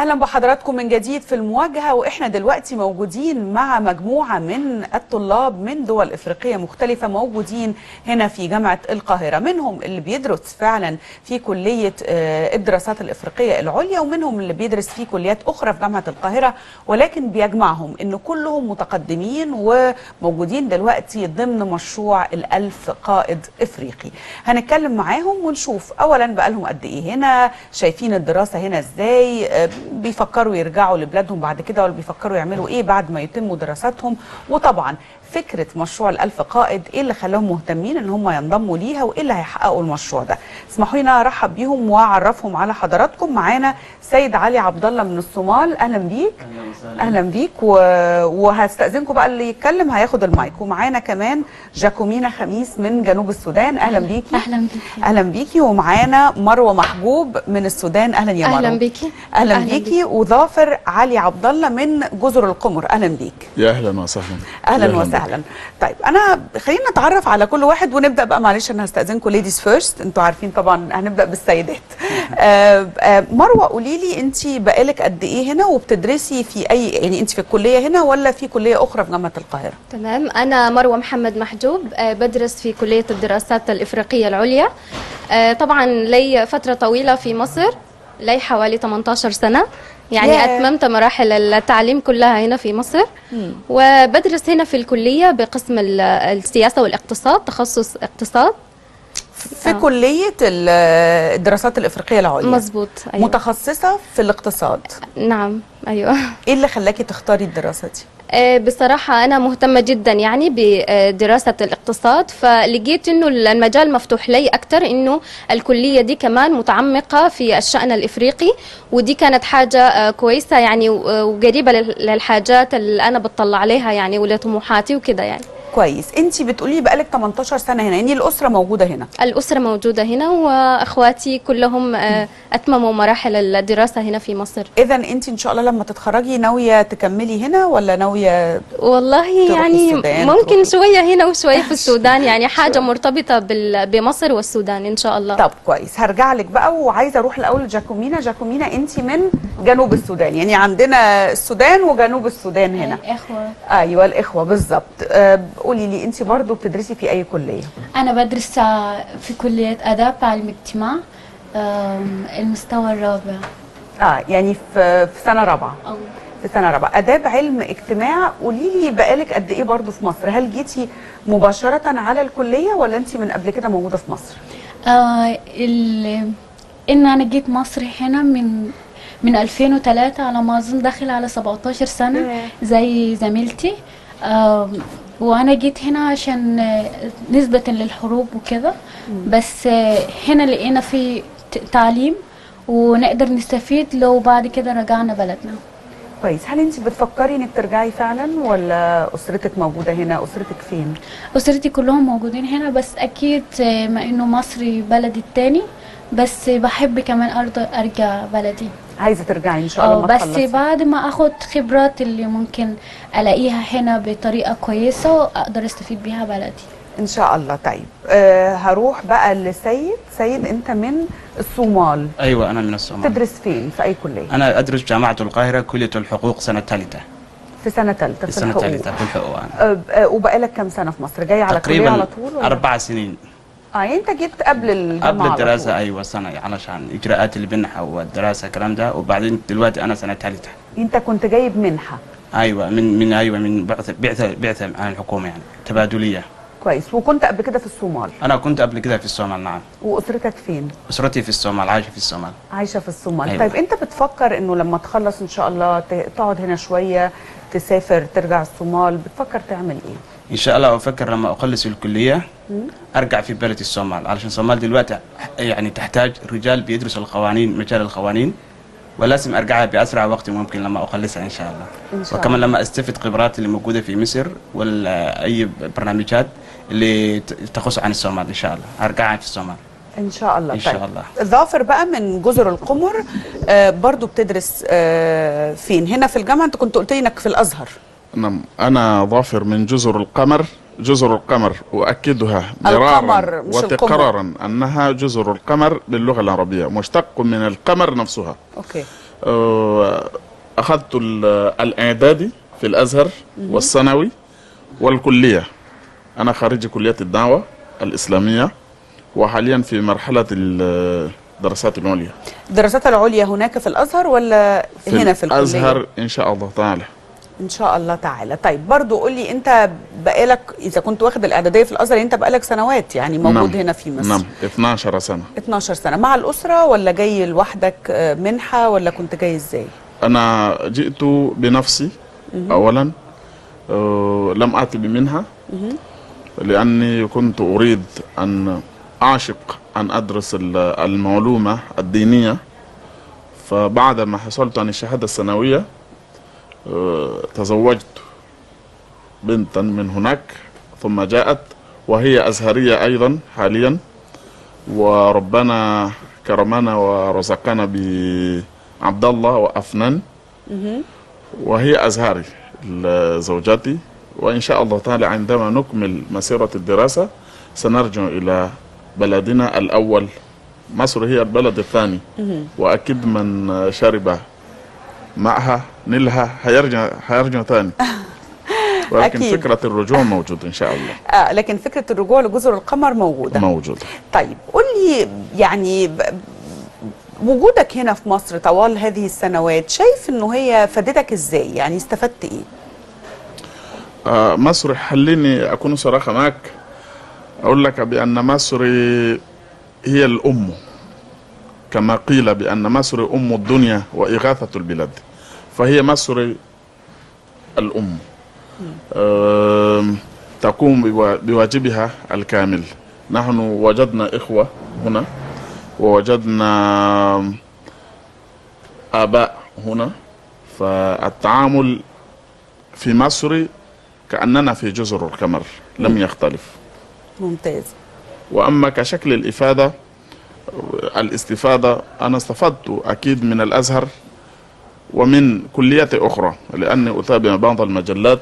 اهلا بحضراتكم من جديد في المواجهه واحنا دلوقتي موجودين مع مجموعه من الطلاب من دول افريقيه مختلفه موجودين هنا في جامعه القاهره منهم اللي بيدرس فعلا في كليه آه، الدراسات الافريقيه العليا ومنهم اللي بيدرس في كليات اخرى في جامعه القاهره ولكن بيجمعهم ان كلهم متقدمين وموجودين دلوقتي ضمن مشروع الألف قائد افريقي هنتكلم معاهم ونشوف اولا بقالهم قد ايه هنا شايفين الدراسه هنا ازاي آه، بيفكروا يرجعوا لبلادهم بعد كده ولا بيفكروا يعملوا ايه بعد ما يتموا دراساتهم وطبعا فكره مشروع الألف قائد ايه اللي خلاهم مهتمين ان هم ينضموا ليها وايه اللي هيحققوا المشروع ده اسمحوا لي ارحب بيهم واعرفهم على حضراتكم معانا سيد علي عبد الله من الصومال اهلا بيك اهلا بيك و... وهستاذنكم بقى اللي يتكلم هياخد المايك ومعانا كمان جاكومينا خميس من جنوب السودان اهلا بيكي اهلا بيكي اهلا بيكي ومعانا مروه محجوب من السودان اهلا يا مروه اهلا بيكي اهلا بيكي وظافر علي عبد الله من جزر القمر اهلا بيك يا اهلا وسهلا اهلا يا وسهلا طيب انا خلينا نتعرف على كل واحد ونبدا بقى معلش انا هستاذنكم ليديز فيرست انتوا عارفين طبعا هنبدا بالسيدات آه آه مروه قولي لي انت بقالك قد ايه هنا وبتدرسي في اي يعني انت في الكليه هنا ولا في كليه اخرى في جامعه القاهره تمام انا مروه محمد محجوب آه، بدرس في كليه الدراسات الافريقيه العليا آه، طبعا لي فتره طويله في مصر لي حوالي 18 سنه يعني ياه. اتممت مراحل التعليم كلها هنا في مصر وبدرس هنا في الكليه بقسم ال- السياسه والاقتصاد تخصص اقتصاد في آه. كليه ال- الدراسات الافريقيه العليا مظبوط ايوه متخصصه في الاقتصاد نعم ايوه ايه اللي خلاكي تختاري الدراسه دي آه، بصراحة أنا مهتمة جدا يعني بدراسة الاقتصاد فلقيت إنه المجال مفتوح لي أكتر إنه الكلية دي كمان متعمقة في الشأن الإفريقي ودي كانت حاجة آه، كويسة يعني و- وقريبة لل- للحاجات اللي أنا بتطلع عليها يعني ولطموحاتي وكده يعني كويس انت بتقولي بقالك 18 سنه هنا يعني الاسره موجوده هنا الأسرة موجودة هنا وأخواتي كلهم آه، أتمموا مراحل الدراسة هنا في مصر اذا انت ان شاء الله لما تتخرجي ناويه تكملي هنا ولا ناويه والله تروحي يعني السودان، ممكن تروحي- شوية هنا وشوية في السودان يعني حاجة مرتبطة بال- بمصر والسودان إن شاء الله طب كويس هرجع لك بقى وعايزه اروح الاول لجاكومينا جاكومينا انت من جنوب السودان يعني عندنا السودان وجنوب السودان هنا الإخوة ايوه الاخوه بالظبط آه، قولي لي انت برضو بتدرسي في اي كليه أنا بدرس آه، في كلية آداب علم اجتماع آم، المستوى الرابع اه يعني في في سنه رابعه أو في سنه رابعه اداب علم اجتماع قولي لي بقالك قد ايه برضو في مصر هل جيتي مباشره على الكليه ولا انت من قبل كده موجوده في مصر آه، ال- إن أنا جيت مصر هنا من من 2003 على ما أظن داخل على 17 سنة ياه. زي زميلتي آم، وأنا جيت هنا عشان آه، نسبة للحروب وكده بس آه، هنا لقينا في ت- تعليم ونقدر نستفيد لو بعد كده رجعنا بلدنا كويس هل انت بتفكري انك ترجعي فعلا ولا اسرتك موجوده هنا اسرتك فين أسرتي كلهم موجودين هنا بس أكيد آه، ما إنه مصري بلدي التاني بس بحب كمان أرض أرجع بلدي عايزه ترجعي ان شاء الله أو ما بس تخلصي. بعد ما أخد خبرات اللي ممكن ألاقيها هنا بطريقة كويسة وأقدر أستفيد بيها بلدي ان شاء الله طيب أه هروح بقى لسيد سيد انت من الصومال ايوه انا من الصومال تدرس فين في اي كليه انا ادرس جامعه القاهره كليه الحقوق سنه ثالثه في سنه ثالثه في السنه الحقوق الثالثه في الحقوق انا أه أه وبقالك كام سنه في مصر جاي على الكليه على تقريبا طول ولا؟ اربع سنين اه يعني انت جيت قبل الجامعه قبل على الدراسه طول. ايوه سنه علشان اجراءات اللي بينها والدراسه الكلام ده وبعدين دلوقتي انا سنه ثالثه انت كنت جايب منحه ايوه من من ايوه من بعثه بعثه بعثه عن الحكومه يعني تبادليه كويس وكنت قبل كده في الصومال انا كنت قبل كده في الصومال نعم واسرتك فين اسرتي في الصومال عايشه في الصومال عايشه في الصومال أيوة. طيب انت بتفكر انه لما تخلص ان شاء الله ت- تقعد هنا شويه تسافر ترجع الصومال بتفكر تعمل ايه ان شاء الله افكر لما اخلص الكليه ارجع في بلد الصومال علشان الصومال دلوقتي يعني تحتاج رجال بيدرسوا القوانين مجال القوانين ولازم ارجعها باسرع وقت ممكن لما اخلصها ان شاء الله إن شاء وكمان لما استفد خبرات اللي موجوده في مصر ولا اي برنامجات اللي ت- تخص عن الصومال ان شاء الله ارجعها في الصومال ان شاء الله إن شاء الله. ظافر بقى من جزر القمر آه برضو بتدرس آه فين هنا في الجامعه انت كنت قلت لي انك في الازهر نعم أنا ظافر من جزر القمر جزر القمر أؤكدها القمر مرارا مش وتكرارا أنها جزر القمر باللغة العربية مشتق من القمر نفسها اوكي آه، أخذت ال- الإعدادي في الأزهر والثانوي والكلية أنا خريج كلية الدعوة الإسلامية وحاليا في مرحلة الدراسات العليا الدراسات العليا هناك في الازهر ولا هنا في الكليه الأزهر إن شاء الله تعالى ان شاء الله تعالى طيب برضو قول لي انت بقالك اذا كنت واخد الاعداديه في الازهر انت بقالك سنوات يعني موجود نعم. هنا في مصر نعم 12 سنة 12 سنه مع الاسره ولا جاي لوحدك آه، منحه ولا كنت جاي ازاي أنا جئت بنفسي أولا آه، لم آتي بمنها لأني كنت أريد أن أعشق أن أدرس ال- المعلومة الدينية فبعد ما حصلت عن الشهادة الثانوية آه، تزوجت بنتا من هناك ثم جاءت وهي أزهرية أيضا حاليا وربنا كرمنا ورزقنا بعبد الله وأفنان وهي أزهري ال- زوجتي وإن شاء الله تعالى عندما نكمل مسيرة الدراسة سنرجع إلى بلدنا الأول مصر هي البلد الثاني وأكيد من شرب معها نلها هيرجع هيرجع ثاني ولكن أكيد. فكرة الرجوع موجود إن شاء الله آه لكن فكره الرجوع لجزر القمر موجوده موجود طيب قول لي يعني ب- وجودك هنا في مصر طوال هذه السنوات شايف انه هي فادتك ازاي يعني استفدت ايه آه، مصر خليني أكون صراحة معك أقول لك بأن مصر هي الأم كما قيل بأن مصر أم الدنيا وإغاثة البلاد فهي مصر الأم آم، تقوم بوا- بواجبها الكامل نحن وجدنا إخوة هنا ووجدنا آباء هنا فالتعامل في مصر كأننا في جزر القمر لم يختلف ممتاز وأما كشكل الإفادة الاستفادة أنا استفدت أكيد من الأزهر ومن كليات أخرى لأني أتابع بعض المجلات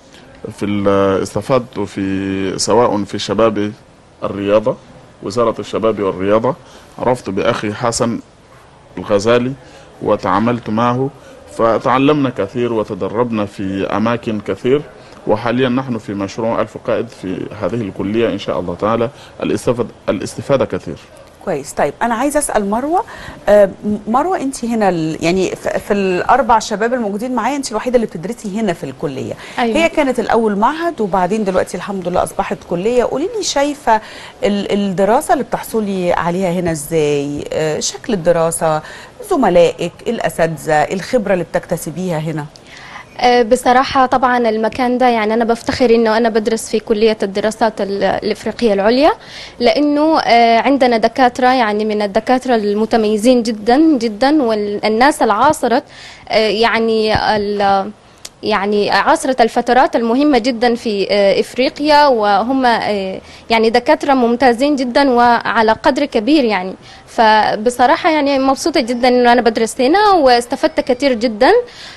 في ال- استفدت في سواء في شباب الرياضة وزارة الشباب والرياضة عرفت بأخي حسن الغزالي وتعاملت معه فتعلمنا كثير وتدربنا في أماكن كثير وحاليا نحن في مشروع ألف قائد في هذه الكلية إن شاء الله تعالى الاستفادة, الاستفادة كثير كويس طيب انا عايزه اسال مروه آه، مروه انت هنا ال- يعني ف- في الاربع شباب الموجودين معايا انت الوحيده اللي بتدرسي هنا في الكليه أيوة. هي كانت الاول معهد وبعدين دلوقتي الحمد لله اصبحت كليه قولي لي شايفه ال- الدراسه اللي بتحصلي عليها هنا ازاي آه، شكل الدراسه زملائك الاساتذه الخبره اللي بتكتسبيها هنا آه، بصراحة طبعا المكان ده يعني أنا بفتخر إنه أنا بدرس في كلية الدراسات ال- الإفريقية العليا لأنه آه، عندنا دكاترة يعني من الدكاترة المتميزين جدا جدا والناس العاصرة آه، يعني ال- يعني عاصرة الفترات المهمة جدا في آه، إفريقيا وهم آه، يعني دكاترة ممتازين جدا وعلى قدر كبير يعني فبصراحة يعني مبسوطة جدا إنه أنا بدرس هنا واستفدت كثير جدا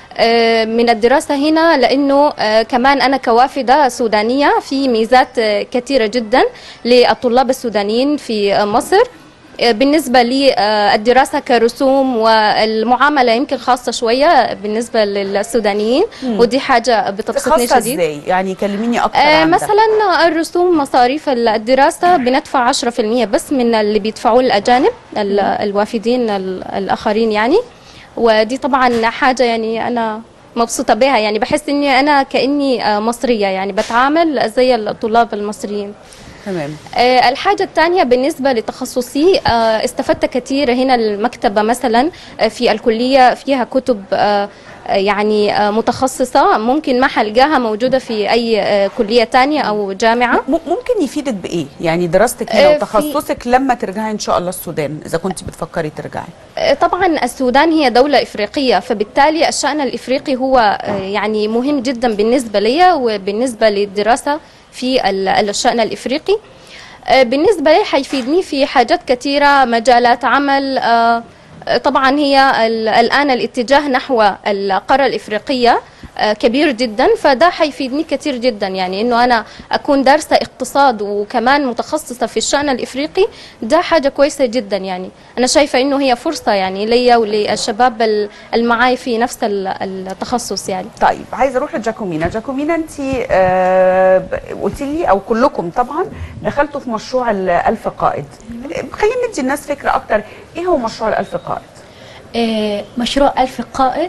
آه، من الدراسة هنا لأنه آه، كمان أنا كوافدة سودانية في ميزات آه، كثيرة جدا للطلاب السودانيين في آه، مصر آه، بالنسبة للدراسة كرسوم والمعاملة يمكن خاصة شوية بالنسبة للسودانيين ودي حاجة بتبسطني خاصه شديد ازاي يعني كلميني اكتر آه، عن ده. مثلا الرسوم مصاريف الدراسة بندفع 10% بس من اللي بيدفعوه الأجانب ال- الوافدين ال- الآخرين يعني ودي طبعا حاجة يعني أنا مبسوطة بها يعني بحس إني أنا كأني آه، مصرية يعني بتعامل زي الطلاب المصريين تمام آه، الحاجة الثانية بالنسبة لتخصصي آه، استفدت كثير هنا المكتبة مثلا آه، في الكلية فيها كتب آه، آه، يعني آه، متخصصة ممكن ما حلقاها موجودة في أي آه، كلية تانية أو جامعة م- ممكن يفيدك بايه يعني دراستك هنا آه، في- وتخصصك لما ترجعي ان شاء الله السودان اذا كنت بتفكري ترجعي آه، طبعا السودان هي دولة إفريقية فبالتالي الشأن الإفريقي هو آه، يعني مهم جدا بالنسبة لي وبالنسبة للدراسة في ال- الشأن الإفريقي آه، بالنسبة لي حيفيدني في حاجات كثيرة مجالات عمل آه، آه، طبعا هي ال- الآن الاتجاه نحو القارة الإفريقية آه، كبير جدا فده حيفيدني كثير جدا يعني انه انا اكون دارسه اقتصاد وكمان متخصصه في الشان الافريقي ده حاجه كويسه جدا يعني انا شايفه انه هي فرصه يعني ليا وللشباب ال- المعاي في نفس ال- التخصص يعني طيب عايزه اروح لجاكومينا جاكومينا انت آه ب- قلتي لي او كلكم طبعا دخلتوا في مشروع الألف قائد خلينا ندي الناس فكره اكتر ايه هو مشروع الألف قائد آه، مشروع ألف قائد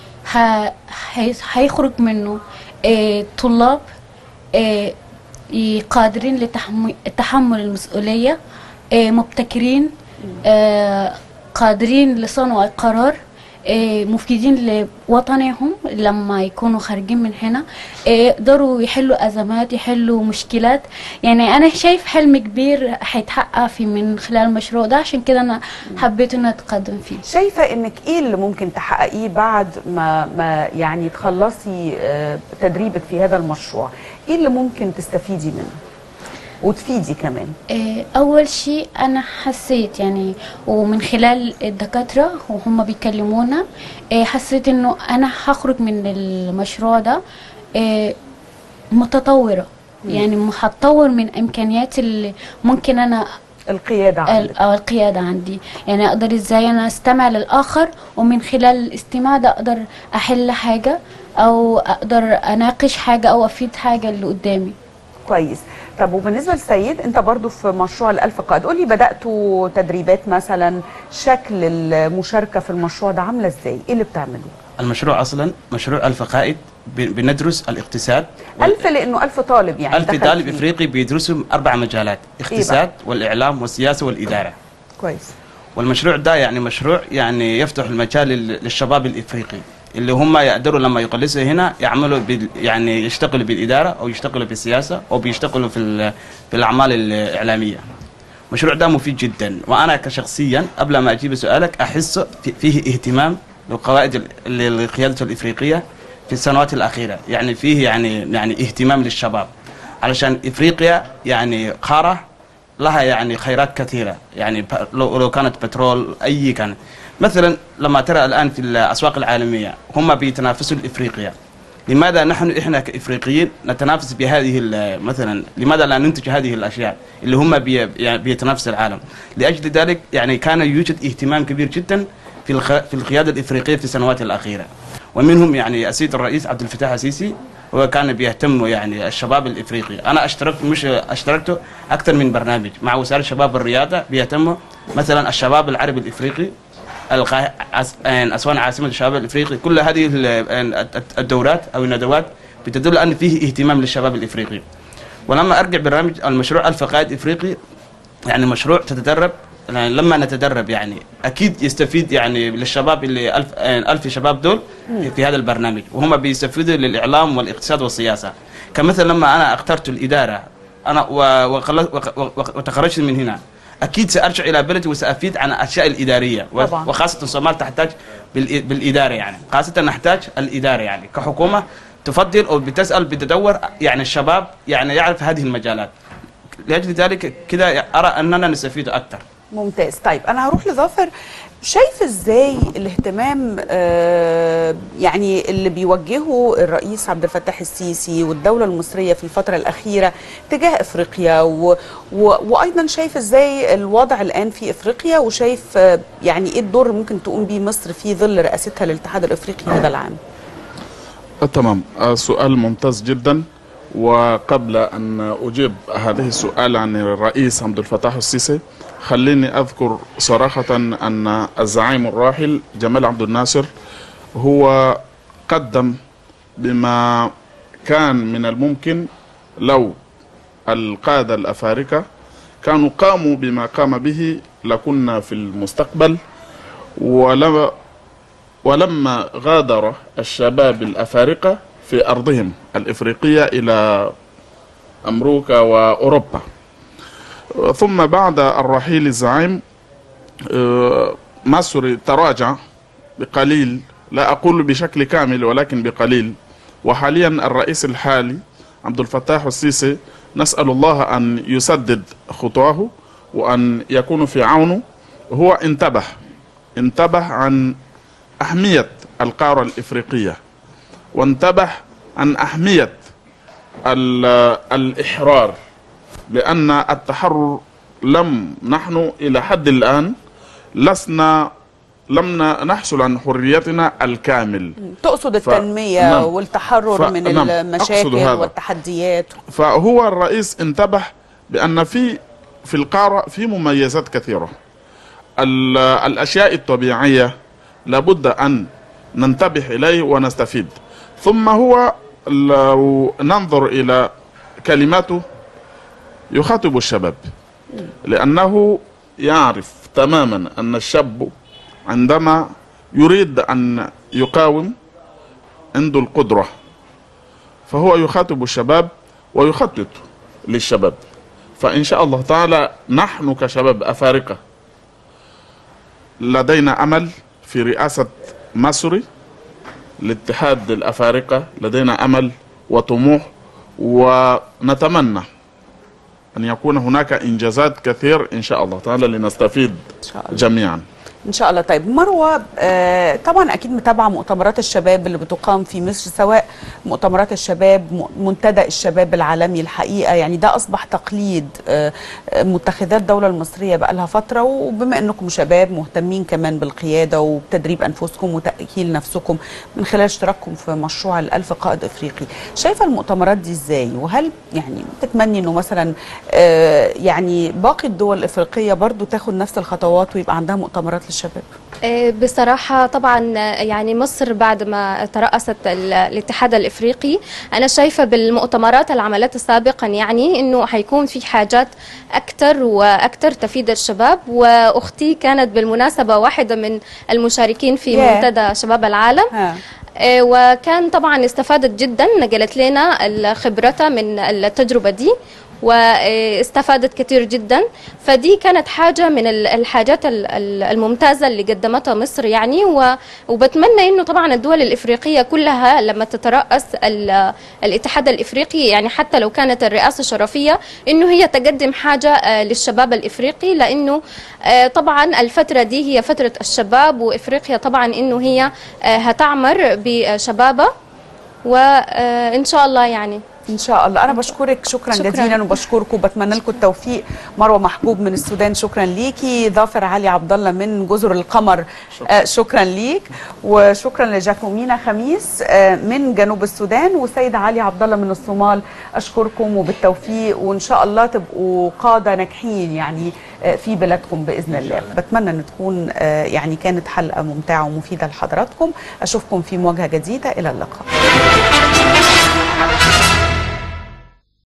ه- هي- هيخرج منه آه، طلاب آه، ي- قادرين لتحمل المسؤولية آه، مبتكرين آه، قادرين لصنع القرار آه، مفيدين لوطنهم لما يكونوا خارجين من هنا آه، يقدروا يحلوا أزمات يحلوا مشكلات يعني أنا شايف حلم كبير هيتحقق في من خلال المشروع ده عشان كده أنا حبيت إن أتقدم فيه شايفه انك ايه اللي ممكن تحققيه بعد ما ما يعني تخلصي آه، تدريبك في هذا المشروع ايه اللي ممكن تستفيدي منه وتفيدي كمان آه، اول شيء انا حسيت يعني ومن خلال الدكاتره وهم بيكلمونا آه، حسيت انه انا هخرج من المشروع ده آه، متطوره يعني هتطور من امكانياتي اللي ممكن انا القياده عندك ال- او القياده عندي يعني اقدر ازاي انا استمع للاخر ومن خلال الاستماع ده اقدر احل حاجه او اقدر اناقش حاجه او افيد حاجه اللي قدامي كويس طب وبالنسبه للسيد انت برضو في مشروع الألف قائد قولي بداتوا تدريبات مثلا شكل المشاركه في المشروع ده عامله ازاي ايه اللي بتعملوه المشروع اصلا مشروع الف قائد ب- بندرس الاقتصاد وال- ألف لأنه ألف طالب يعني ألف دخل طالب فيه. افريقي بيدرسوا اربع مجالات اقتصاد والاعلام والسياسه والاداره كويس والمشروع ده يعني مشروع يعني يفتح المجال لل- للشباب الافريقي اللي هم يقدروا لما يقلصوا هنا يعملوا بال يعني يشتغلوا بالاداره او يشتغلوا بالسياسه او بيشتغلوا في ال- في الاعمال الاعلاميه. المشروع ده مفيد جدا وانا كشخصيا قبل ما اجيب سؤالك احس في- فيه اهتمام للقواعد ال- للقياده الافريقيه في السنوات الاخيره، يعني فيه يعني يعني اهتمام للشباب علشان افريقيا يعني قاره لها يعني خيرات كثيره يعني ب- لو لو كانت بترول اي كان مثلا لما ترى الان في الاسواق العالميه هم بيتنافسوا الافريقيا لماذا نحن احنا كافريقيين نتنافس بهذه ال- مثلا لماذا لا ننتج هذه الاشياء اللي هم بي يعني بيتنافس العالم لاجل ذلك يعني كان يوجد اهتمام كبير جدا في الخ- في القياده الافريقيه في السنوات الاخيره ومنهم يعني السيد الرئيس عبد الفتاح السيسي هو كان بيهتم يعني الشباب الافريقي انا اشتركت مش اشتركت اكثر من برنامج مع وزاره الشباب والرياضه بيهتموا مثلا الشباب العربي الافريقي القاه... عس... آن اسوان عاصمه الشباب الافريقي كل هذه ال- آن الدورات او الندوات بتدل ان فيه اهتمام للشباب الافريقي ولما ارجع برنامج المشروع الف قائد افريقي يعني مشروع تتدرب يعني لما نتدرب يعني اكيد يستفيد يعني للشباب اللي ألف آه، ألف شباب دول في هذا البرنامج وهم بيستفيدوا للاعلام والاقتصاد والسياسه كمثل لما انا اخترت الاداره انا و- وخلص- وق- وق- وتخرجت من هنا اكيد سارجع الى بلدي وسافيد عن الاشياء الاداريه و- طبعاً. وخاصه الصومال تحتاج بالإ- بالاداره يعني خاصه نحتاج الاداره يعني كحكومه تفضل او بتسال بتدور يعني الشباب يعني يعرف هذه المجالات لاجل ذلك كده ارى اننا نستفيد اكثر ممتاز طيب انا هروح لظافر شايف ازاي الاهتمام آه يعني اللي بيوجهه الرئيس عبد الفتاح السيسي والدوله المصريه في الفتره الاخيره تجاه افريقيا و و وايضا شايف ازاي الوضع الان في افريقيا وشايف آه يعني ايه الدور اللي ممكن تقوم بيه مصر في ظل رئاستها للاتحاد الافريقي هذا العام آه، تمام آه، سؤال ممتاز جدا وقبل أن أجيب هذه السؤال عن الرئيس عبد الفتاح السيسي خليني أذكر صراحة أن الزعيم الراحل جمال عبد الناصر هو قدم بما كان من الممكن لو القادة الأفارقة كانوا قاموا بما قام به لكنا في المستقبل ولما ولما غادر الشباب الأفارقة في أرضهم الإفريقية إلى أمريكا وأوروبا ثم بعد الرحيل الزعيم آه، مصر تراجع بقليل لا أقول بشكل كامل ولكن بقليل وحاليا الرئيس الحالي عبد الفتاح السيسي نسأل الله أن يسدد خطواه وأن يكون في عونه هو انتبه انتبه عن أهمية القارة الإفريقية وانتبه عن أهمية ال- الإحرار لأن التحرر لم نحن إلى حد الآن لسنا لم ن- نحصل عن حريتنا الكامل تقصد ف- التنمية نعم. والتحرر ف- من نعم. المشاكل أقصد هذا. والتحديات فهو الرئيس انتبه بأن في في القارة في مميزات كثيرة ال- الأشياء الطبيعية لابد أن ننتبه إليه ونستفيد ثم هو لو ننظر إلى كلماته يخاطب الشباب لأنه يعرف تماما أن الشاب عندما يريد أن يقاوم عنده القدرة فهو يخاطب الشباب ويخطط للشباب فإن شاء الله تعالى نحن كشباب أفارقة لدينا أمل في رئاسة مصر الاتحاد الأفارقة لدينا أمل وطموح ونتمنى أن يكون هناك إنجازات كثير إن شاء الله تعالى لنستفيد إن شاء الله جميعا ان شاء الله طيب مروه آه طبعا اكيد متابعه مؤتمرات الشباب اللي بتقام في مصر سواء مؤتمرات الشباب م- منتدى الشباب العالمي الحقيقه يعني ده اصبح تقليد آه آه، متخذات الدوله المصريه بقى لها فتره وبما انكم شباب مهتمين كمان بالقياده وبتدريب انفسكم وتاهيل نفسكم من خلال اشتراككم في مشروع الالف قائد افريقي شايفه المؤتمرات دي ازاي وهل يعني تتمني انه مثلا آه يعني باقي الدول الافريقيه برضو تاخد نفس الخطوات ويبقى عندها مؤتمرات للشباب آه، بصراحة طبعا آه، يعني مصر بعد ما ترأست ال- الاتحاد الإفريقي أنا شايفة بالمؤتمرات اللي عملتها سابقا يعني إنه حيكون في حاجات أكثر وأكثر تفيد الشباب وأختي كانت بالمناسبة واحدة من المشاركين في ياه. منتدى شباب العالم ها. آه، وكان طبعا استفادت جدا نقلت لنا خبرتها من التجربة دي واستفادت كثير جدا فدي كانت حاجة من ال- الحاجات ال- ال- الممتازة اللي قدمتها مصر يعني و- وبتمنى انه طبعا الدول الافريقية كلها لما تترأس ال- الاتحاد الافريقي يعني حتى لو كانت الرئاسة شرفية انه هي تقدم حاجة آه، للشباب الافريقي لانه آه، طبعا الفترة دي هي فترة الشباب وافريقيا طبعا انه هي آه، هتعمر بشبابها وان شاء الله يعني ان شاء الله انا بشكرك شكرا, شكراً. جزيلا وبشكركم وبتمنى لكم التوفيق مروه محبوب من السودان شكرا ليكي ظافر علي عبد الله من جزر القمر شكرا, آه شكرا ليك وشكرا لجاكومينا خميس آه من جنوب السودان وسيد علي عبد الله من الصومال اشكركم وبالتوفيق وان شاء الله تبقوا قاده ناجحين يعني آه في بلادكم باذن الله بتمنى ان تكون آه يعني كانت حلقه ممتعه ومفيده لحضراتكم اشوفكم في مواجهه جديده الى اللقاء